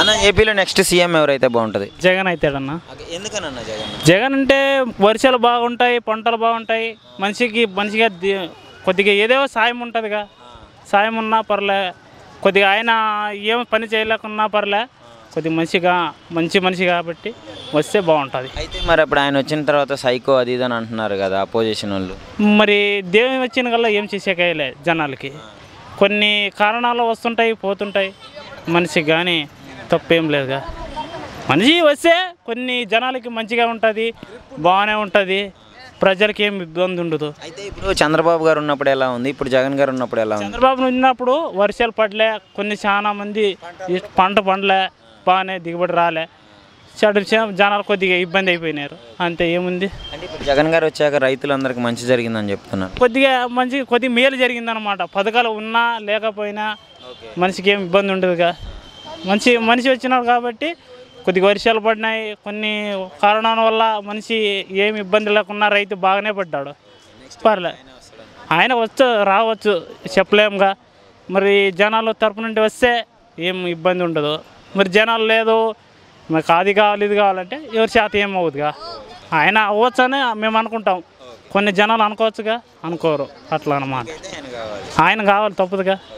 అన్న ఏపీలో next CM ఎవరైతే బాగుంటుంది జగన్ అవుతాడన్న ఎందుకనన్నా జగన్ జగన్ అంటే వర్షాలు బాగుంటాయి పంటలు బాగుంటాయి మనిషికి మనిషిగా ది- కొద్దిగా ఏదో సాయం ఉంటుందిగా సాయం ఉన్నా పర్లే కొద్దిగా ఆయన ఏం పని చేయలేకున్నా పర్లే కొద్దిగా మంచిగా మంచి మనిషి కాబట్టి వస్తే బాగుంటుంది అయితే మరి అప్పుడు ఆయన వచ్చిన తర్వాత సైకో అది ఇది అని అంటున్నారు కదా అపోజిషన్ వాళ్ళు మరి దేవుని వచ్చిన కల్లా ఏం చేసేకాయలే జనాలకి కొన్ని కారణాలు వస్తుంటాయి పోతుంటాయి మనిషికి కానీ తప్పేం లేదుగా మనిషి వస్తే కొన్ని జనాలకి మంచిగా ఉంటుంది బాగానే ఉంటుంది ప్రజలకి ఏం ఇబ్బంది ఉండదు అయితే ఇప్పుడు చంద్రబాబు గారు ఉన్నప్పుడు ఎలా ఉంది ఇప్పుడు జగన్ గారు ఉన్నప్పుడు ఎలా ఉంది చంద్రబాబు ఉన్నప్పుడు వర్షాలు పడలే కొన్ని చాలా మంది ఈ పంట పండలే బాగానే దిగుబడి రాలే చెడు చే- జనాలు కొద్దిగా ఇబ్బంది అయిపోయినారు అంతే ఏముంది అంటే ఇప్పుడు జగన్ గారు వచ్చాక రైతులందరికీ మంచి జరిగిందని చెప్తున్నారు కొద్దిగా మంచి కొద్దిగా మేలు జరిగిందనమాట పథకాలు ఉన్నా లేకపోయినా మనిషికి ఏం ఇబ్బంది ఉండదుగా మంచి మనిషి వచ్చినాడు కాబట్టి కొద్దిగా వర్షాలు పడినాయి కొన్ని కారణాల వల్ల మనిషి ఏమి ఇబ్బంది లేకున్నా రైతు బాగానే పడ్డాడు పర్లే ఆయన వచ్చు రావచ్చు చెప్పలేముగా మరి జనాలు తరపు నుండి వస్తే ఏం ఇబ్బంది ఉండదు మరి జనాలు లేదు మాకు అది కావాలి ఇది కావాలంటే ఎవరి చేత ఏం అవుతుందిగా ఆయన అవ్వచ్చని మేము అనుకుంటాం కొన్ని జనాలు అనుకోవచ్చుగా అనుకోరు అట్లా అన్నమాట ఆయన కావాలి తప్పదుగా